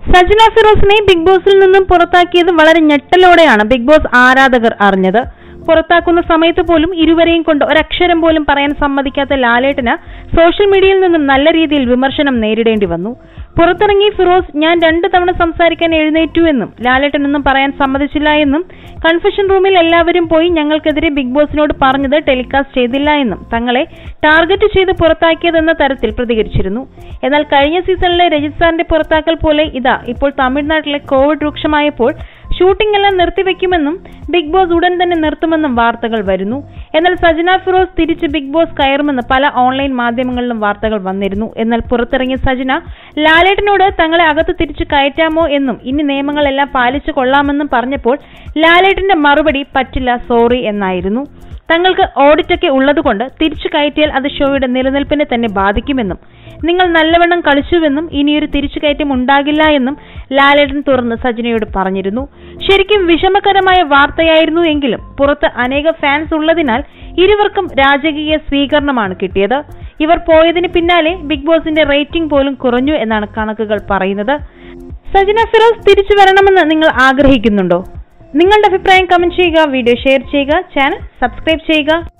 Sajana ഫിറോസിനെ big ബോസിൽ നിന്നും പുറത്താക്കിയത് വളരെ ഞെട്ടലോടെയാണ് ബിഗ് ബോസ് ആരാധകർ അറിഞ്ഞത് പുറത്താക്കുന്ന സമയത്ത് പോലും ഇരുവരെയും കൊണ്ട് ഒരക്ഷരം പോലും പറയാൻ സമ്മതിക്കാത്ത ലാലേട്ടന് സോഷ്യൽ മീഡിയയിൽ നിന്നും നല്ല രീതിയിൽ വിമർശനം നേരിടേണ്ടി വന്നു പുറത്തിറങ്ങി ഫിറോസ് ഞാൻ രണ്ടു തവണ സംസാരിക്കാൻ എഴുന്നേറ്റു എന്നും ലാലേട്ടനൊന്നും പറയാൻ സമ്മതിച്ചില്ല എന്നും കൺഫെഷൻ റൂമിൽ എല്ലാവരും പോയി ഞങ്ങൾക്കെതിരെ ബിഗ് ബോസിനോട് പറഞ്ഞത് ടെലികാസ്റ്റ് ചെയ്തില്ല എന്നും തങ്ങളെ ടാർഗറ്റ് ചെയ്ത് പുറത്താക്കിയതെന്ന തരത്തിൽ പ്രതികരിച്ചിരുന്നു എന്നാൽ കഴിഞ്ഞ സീസണിലെ രജിത് സാറിന്റെ പുറത്താക്കൽ പോലെ ഇതാ ഇപ്പോൾ തമിഴ്നാട്ടിലെ കോവിഡ് രൂക്ഷമായപ്പോൾ ഷൂട്ടിംഗ് എല്ലാം നിർത്തിവെക്കുമെന്നും ബിഗ് ബോസ് ഉടൻ തന്നെ നിർത്തുമെന്നും വാർത്തകൾ വരുന്നു എന്നാൽ സജന ഫിറോസ് തിരിച്ച് ബിഗ് ബോസ് കയറുമെന്ന് പല ഓൺലൈൻ മാധ്യമങ്ങളിലും വാർത്തകൾ വന്നിരുന്നു എന്നാൽ പുറത്തിറങ്ങിയ സജന ലാലേട്ടനോട് തങ്ങളെ അകത്ത് തിരിച്ചു കയറ്റാമോ എന്നും ഇനി നിയമങ്ങളെല്ലാം പാലിച്ചു കൊള്ളാമെന്നും പറഞ്ഞപ്പോൾ ലാലേട്ടന്റെ മറുപടി പറ്റില്ല സോറി എന്നായിരുന്നു തങ്ങൾക്ക് ഓഡിറ്റൊക്കെ ഉള്ളതുകൊണ്ട് തിരിച്ചു കയറ്റിയാൽ അത് ഷോയുടെ നിലനിൽപ്പിനെ തന്നെ ബാധിക്കുമെന്നും നിങ്ങൾ നല്ലവണ്ണം കളിച്ചുവെന്നും ഇനിയൊരു തിരിച്ചുകയറ്റം ഉണ്ടാകില്ല എന്നും ലാലേട്ടൻ തുറന്ന് സജനയോട് പറഞ്ഞിരുന്നു ശരിക്കും വിഷമകരമായ വാർത്തയായിരുന്നു എങ്കിലും പുറത്ത് അനേക ഫാൻസ് ഉള്ളതിനാൽ ഇരുവർക്കും രാജകീയ സ്വീകരണമാണ് കിട്ടിയത് ഇവർ പോയതിന് പിന്നാലെ ബിഗ് ബോസിന്റെ റേറ്റിംഗ് പോലും കുറഞ്ഞു എന്നാണ് കണക്കുകൾ പറയുന്നത് സജന ഫിറോസ് തിരിച്ചു വരണമെന്ന് നിങ്ങൾ ആഗ്രഹിക്കുന്നുണ്ടോ നിങ്ങളുടെ അഭിപ്രായം കമന്റ് ചെയ്യുക വീഡിയോ ഷെയർ ചെയ്യുക ചാനൽ സബ്സ്ക്രൈബ് ചെയ്യുക